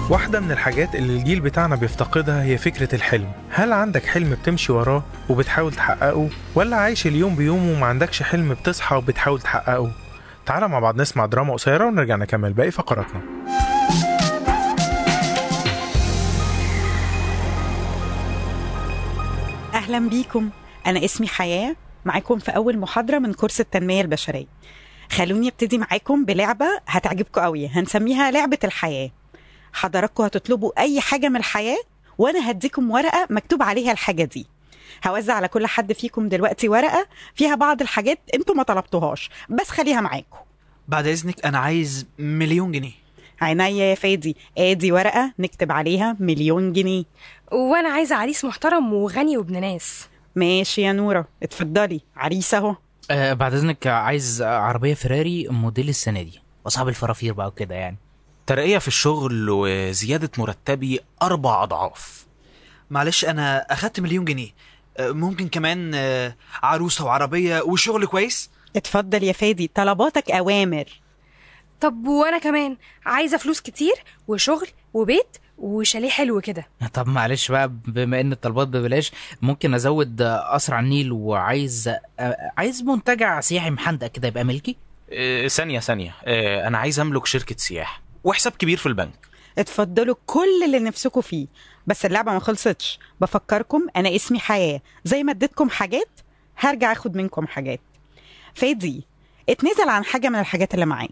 واحدة من الحاجات اللي الجيل بتاعنا بيفتقدها هي فكرة الحلم هل عندك حلم بتمشي وراه وبتحاول تحققه ولا عايش اليوم بيومه وما عندكش حلم بتصحى وبتحاول تحققه تعالى مع بعض نسمع دراما قصيرة ونرجع نكمل باقي فقراتنا أهلا بيكم أنا اسمي حياة معاكم في أول محاضرة من كورس التنمية البشرية خلوني ابتدي معاكم بلعبة هتعجبكم قوي هنسميها لعبة الحياة حضراتكم هتطلبوا أي حاجة من الحياة وأنا هديكم ورقة مكتوب عليها الحاجة دي هوزع على كل حد فيكم دلوقتي ورقة فيها بعض الحاجات انتوا ما طلبتوهاش بس خليها معاكم بعد اذنك انا عايز مليون جنيه عينيا يا فادي ادي ورقة نكتب عليها مليون جنيه وانا عايزه عريس محترم وغني وابن ناس ماشي يا نورة اتفضلي عريس اهو آه بعد اذنك عايز عربيه فيراري موديل السنه دي واصحاب الفرافير بقى وكده يعني ترقية في الشغل وزيادة مرتبي أربع أضعاف معلش انا اخدت مليون جنيه أه، ممكن كمان أه، عروسه وعربيه وشغل كويس اتفضل يا فادي طلباتك اوامر طب وانا كمان عايزه فلوس كتير وشغل وبيت وشاليه حلو كده طب معلش بقى بما ان الطلبات ببلاش ممكن ازود آه، قصر على النيل وعايز آه، عايز منتجع سياحي محندق كده يبقى ملكي آه، ثانية ثانية آه، أنا عايز أملك شركة سياحة وحساب كبير في البنك اتفضلوا كل اللي نفسكم فيه بس اللعبة ما خلصتش بفكركم انا اسمي حياة زي ما اديتكم حاجات هرجع اخد منكم حاجات فادي اتنزل عن حاجة من الحاجات اللي معاك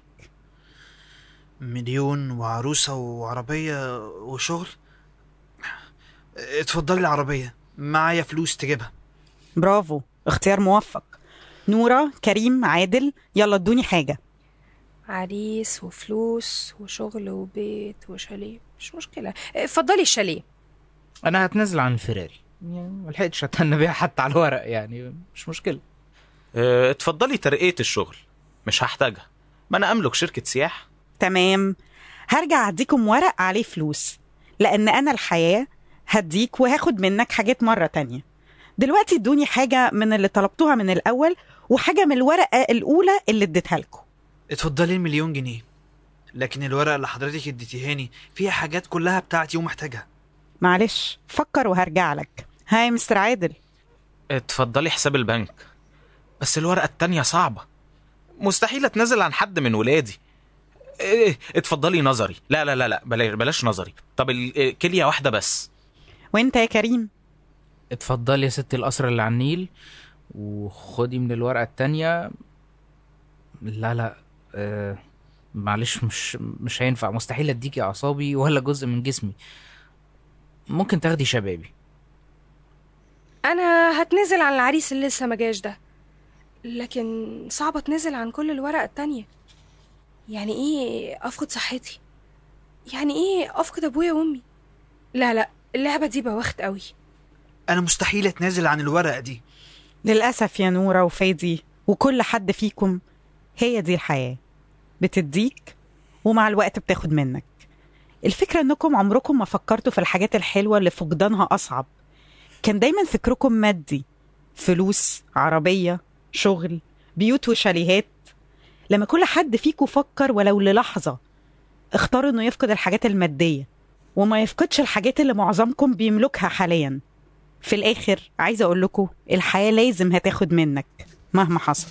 مليون وعروسه وعربيه وشغل أه، اتفضلي العربيه معايا فلوس تجيبها برافو اختيار موفق نورة كريم عادل يلا ادوني حاجة عريس وفلوس وشغل وبيت وشاليه مش مشكله اتفضلي الشاليه انا هتنازل عن الفيراري يعني ما لحقتش اتهنى بيها حتى على الورق يعني مش مشكله آه، اتفضلي ترقية الشغل مش هحتاجها ما أنا أملك شركة سياحة تمام هرجع اديكم ورق عليه فلوس لان انا الحياة هديك وهاخد منك حاجات مرة تانية دلوقتي ادوني حاجة من اللي طلبتوها من الاول وحاجة من الورقة الاولى اللي اديتها لكم اتفضلي المليون جنيه لكن الورقه اللي حضرتك اديتيهاني فيها حاجات كلها بتاعتي ومحتاجها معلش فكر وهرجع لك هاي مستر عادل اتفضلي حساب البنك بس الورقة التانية صعبة مستحيل أتنازل عن حد من ولادي إيه، اتفضلي نظري لا لا لا لا بلاش بلاش نظري طب ال- إيه، كلية واحدة بس وانت يا كريم اتفضلي يا ست القصر اللي على النيل وخدي من الورقه التانية لا لا آه معلش مش مش هينفع مستحيل اديكي اعصابي ولا جزء من جسمي ممكن تاخدي شبابي انا هتنزل عن العريس اللي لسه ما جاش ده لكن صعب اتنزل عن كل الورقه التانية يعني ايه افقد صحتي يعني ايه افقد ابويا وامي لا لا اللعبه دي بواخد قوي انا مستحيل اتنازل عن الورقه دي للأسف يا نورة وفادي وكل حد فيكم هي دي الحياة بتديك ومع الوقت بتاخد منك الفكرة انكم عمركم ما فكرتوا في الحاجات الحلوة اللي فقدانها أصعب كان دايما فكركم مادي فلوس عربية شغل بيوت وشاليهات لما كل حد فيكم فكر ولو للحظة اختار انه يفقد الحاجات المادية وما يفقدش الحاجات اللي معظمكم بيملكها حاليا في الآخر عايزة أقول لكم الحياة لازم هتاخد منك مهما حصل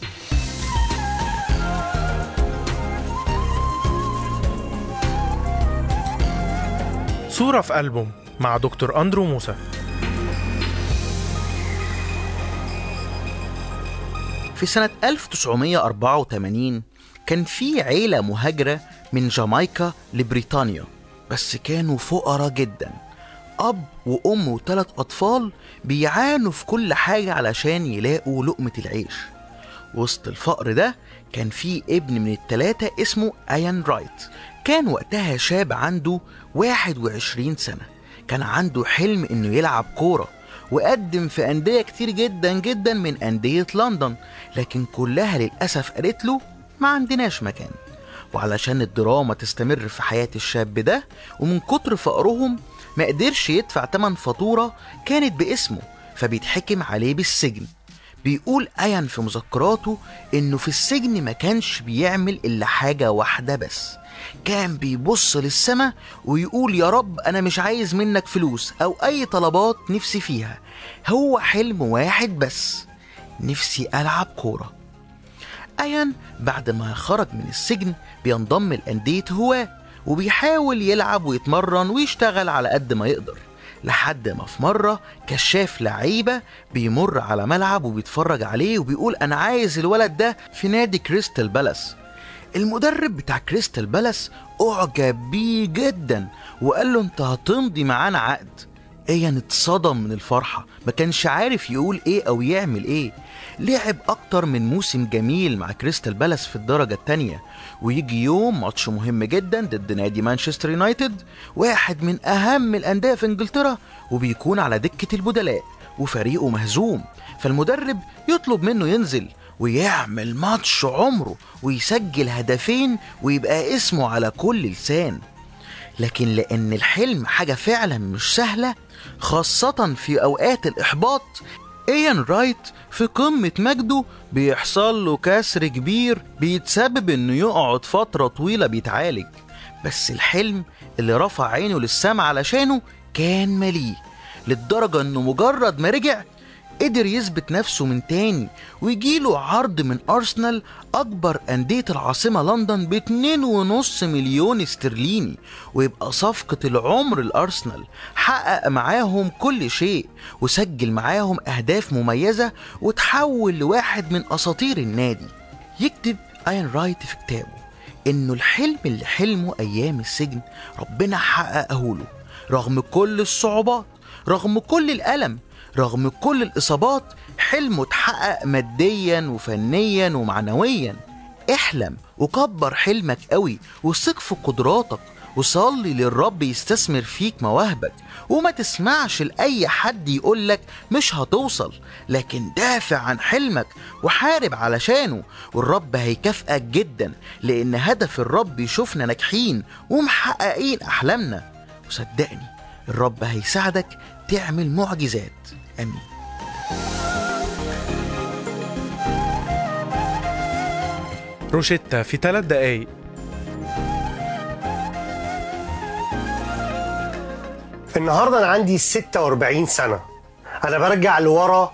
صورة في ألبوم مع دكتور أندرو موسى في سنة 1984 كان في عيلة مهاجرة من جامايكا لبريطانيا بس كانوا فقراء جدا أب وأم وثلاث أطفال بيعانوا في كل حاجة علشان يلاقوا لقمة العيش وسط الفقر ده كان في ابن من التلاتة اسمه أيان رايت كان وقتها شاب عنده 21 سنة كان عنده حلم انه يلعب كورة وقدم في أندية كتير جدا جدا من أندية لندن لكن كلها للأسف قالت له ما عندناش مكان وعلشان الدراما تستمر في حياة الشاب ده ومن كتر فقرهم ما قدرش يدفع تمن فاتورة كانت باسمه فبيتحكم عليه بالسجن بيقول أيان في مذكراته إنه في السجن ما كانش بيعمل إلا حاجة واحدة بس كان بيبص للسما ويقول يا رب أنا مش عايز منك فلوس أو أي طلبات نفسي فيها هو حلم واحد بس نفسي ألعب كورة أيان بعد ما خرج من السجن بينضم لأندية هواه وبيحاول يلعب ويتمرن ويشتغل على قد ما يقدر لحد ما في مرة كشاف لعيبة بيمر على ملعب وبيتفرج عليه وبيقول أنا عايز الولد ده في نادي كريستال بالاس المدرب بتاع كريستال بالاس أعجب بيه جدا وقال له أنت هتمضي معانا عقد ايان اتصدم من الفرحة ما كانش عارف يقول ايه او يعمل ايه لعب اكتر من موسم جميل مع كريستال بالاس في الدرجة التانية ويجي يوم ماتش مهم جدا ضد نادي مانشستر يونايتد واحد من اهم الاندية في انجلترا وبيكون على دكة البدلاء وفريقه مهزوم فالمدرب يطلب منه ينزل ويعمل ماتش عمره ويسجل هدفين ويبقى اسمه على كل لسان لكن لأن الحلم حاجة فعلا مش سهلة خاصة في أوقات الإحباط إيان رايت في قمة مجده بيحصل له كسر كبير بيتسبب إنه يقعد فترة طويلة بيتعالج بس الحلم اللي رفع عينه للسما علشانه كان مليه للدرجة إنه مجرد ما رجع قدر يثبت نفسه من تاني ويجيله عرض من أرسنال أكبر أندية العاصمة لندن باتنين ونص مليون استرليني ويبقى صفقة العمر الأرسنال حقق معاهم كل شيء وسجل معاهم أهداف مميزة وتحول لواحد من أساطير النادي يكتب آين رايت في كتابه إنه الحلم اللي حلمه أيام السجن ربنا حققه له رغم كل الصعوبات رغم كل الألم رغم كل الإصابات حلمه اتحقق ماديا وفنيا ومعنويا احلم وكبر حلمك قوي وثق في قدراتك وصلي للرب يستثمر فيك مواهبك وما تسمعش لأي حد يقولك مش هتوصل لكن دافع عن حلمك وحارب علشانه والرب هيكافئك جدا لأن هدف الرب يشوفنا ناجحين ومحققين أحلامنا وصدقني الرب هيساعدك تعمل معجزات امين روشيتا في ثلاث دقايق النهارده انا عندي 46 سنه انا برجع لورا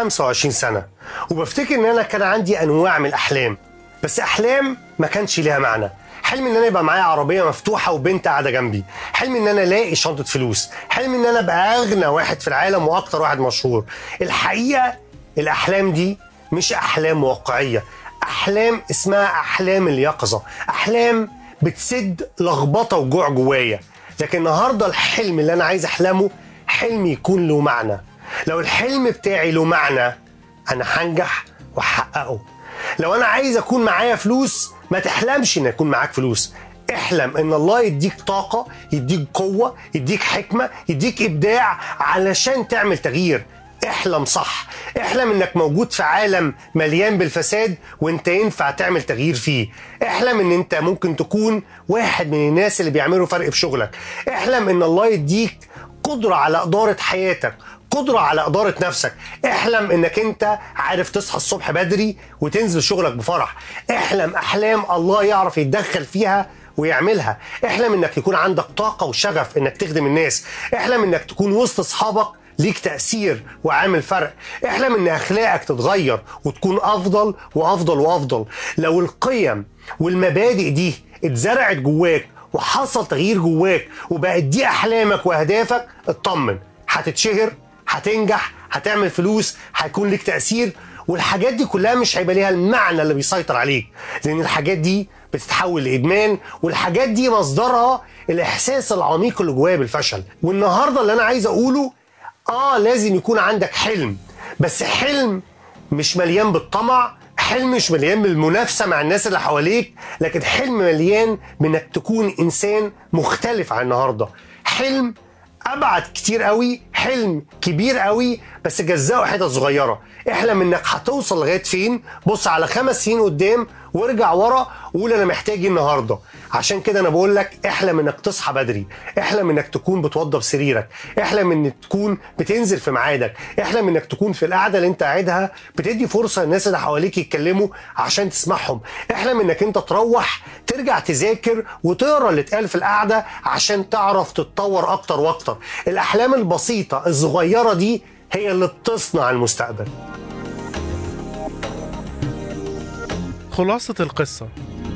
25 سنه وبفتكر ان انا كان عندي انواع من الاحلام بس احلام ما كانش ليها معنى حلم ان انا يبقى معايا عربيه مفتوحه وبنت قاعده جنبي حلم ان انا الاقي شنطه فلوس حلم ان انا ابقى اغنى واحد في العالم واكتر واحد مشهور الحقيقه الاحلام دي مش احلام واقعيه احلام اسمها احلام اليقظه احلام بتسد لخبطه وجوع جوايا لكن النهارده الحلم اللي انا عايز احلمه حلم يكون له معنى لو الحلم بتاعي له معنى انا هنجح واحققه لو انا عايز اكون معايا فلوس ما تحلمش ان يكون معاك فلوس احلم ان الله يديك طاقة يديك قوة يديك حكمة يديك ابداع علشان تعمل تغيير احلم صح احلم انك موجود في عالم مليان بالفساد وانت ينفع تعمل تغيير فيه احلم ان انت ممكن تكون واحد من الناس اللي بيعملوا فرق في شغلك احلم ان الله يديك قدرة على إدارة حياتك قدرة على إدارة نفسك احلم انك انت عارف تصحى الصبح بدري وتنزل شغلك بفرح احلم احلام الله يعرف يتدخل فيها ويعملها احلم انك يكون عندك طاقة وشغف انك تخدم الناس احلم انك تكون وسط اصحابك ليك تأثير وعامل فرق احلم ان اخلاقك تتغير وتكون افضل وافضل وافضل لو القيم والمبادئ دي اتزرعت جواك وحصل تغيير جواك وبقت دي احلامك واهدافك اطمن هتتشهر هتنجح هتعمل فلوس هيكون لك تأثير والحاجات دي كلها مش هيبقى ليها المعنى اللي بيسيطر عليك لان الحاجات دي بتتحول لادمان والحاجات دي مصدرها الاحساس العميق اللي جوايا بالفشل والنهارده اللي انا عايز اقوله اه لازم يكون عندك حلم بس حلم مش مليان بالطمع حلم مش مليان بالمنافسه مع الناس اللي حواليك لكن حلم مليان بانك تكون انسان مختلف عن النهارده حلم ابعد كتير قوي حلم كبير قوي بس جزاه حتت صغيره احلم انك هتوصل لغايه فين بص على خمس سنين قدام وارجع ورا وقول انا محتاج إيه النهارده عشان كده انا بقول لك احلم انك تصحى بدري احلم انك تكون بتوضب سريرك احلم انك تكون بتنزل في ميعادك احلم انك تكون في القعده اللي انت قاعدها بتدي فرصه للناس اللي حواليك يتكلموا عشان تسمعهم احلم انك انت تروح ترجع تذاكر وتقرا اللي اتقال في القعده عشان تعرف تتطور اكتر واكتر الاحلام البسيطه الصغيره دي هي اللي بتصنع المستقبل خلاصة القصة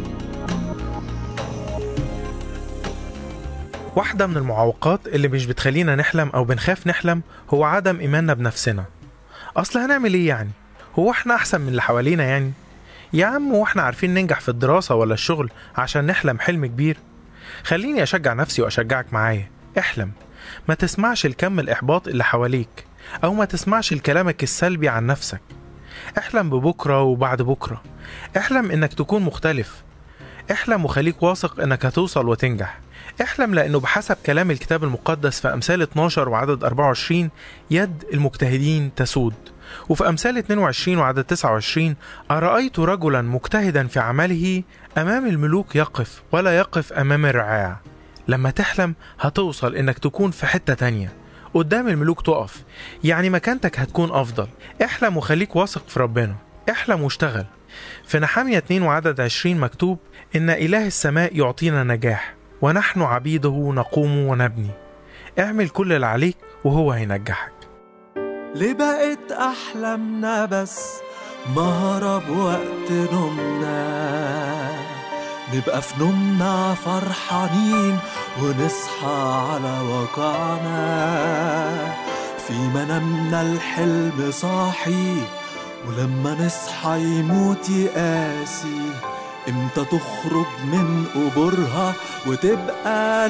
واحدة من المعوقات اللي مش بتخلينا نحلم أو بنخاف نحلم هو عدم إيماننا بنفسنا أصل هنعمل إيه يعني؟ هو إحنا أحسن من اللي حوالينا يعني؟ يا عم هو إحنا عارفين ننجح في الدراسة ولا الشغل عشان نحلم حلم كبير؟ خليني أشجع نفسي وأشجعك معايا احلم ما تسمعش الكم الإحباط اللي حواليك أو ما تسمعش الكلامك السلبي عن نفسك احلم ببكرة وبعد بكرة احلم انك تكون مختلف احلم وخليك واثق انك هتوصل وتنجح احلم لانه بحسب كلام الكتاب المقدس في امثال 12 وعدد 24 يد المجتهدين تسود وفي امثال 22 وعدد 29 ارايت رجلا مجتهدا في عمله امام الملوك يقف ولا يقف امام الرعاع لما تحلم هتوصل انك تكون في حتة تانية قدام الملوك تقف يعني مكانتك هتكون افضل احلم وخليك واثق في ربنا احلم واشتغل في نحامية 2 وعدد 20 مكتوب إن إله السماء يعطينا نجاح ونحن عبيده نقوم ونبني اعمل كل اللي عليك وهو هينجحك ليه بقت أحلامنا بس مهرب وقت نومنا نبقى في نومنا فرحانين ونصحى على واقعنا في منامنا الحلم صاحي ولما نصحى يموت يقاسي امتى تخرج من قبورها وتبقى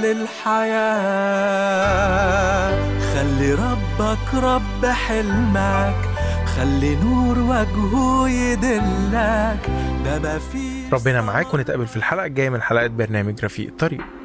للحياة خلي ربك رب حلمك خلي نور وجهه يدلك ده ما فيش ربنا معاك ونتقابل في الحلقة الجاية من حلقات برنامج رفيق الطريق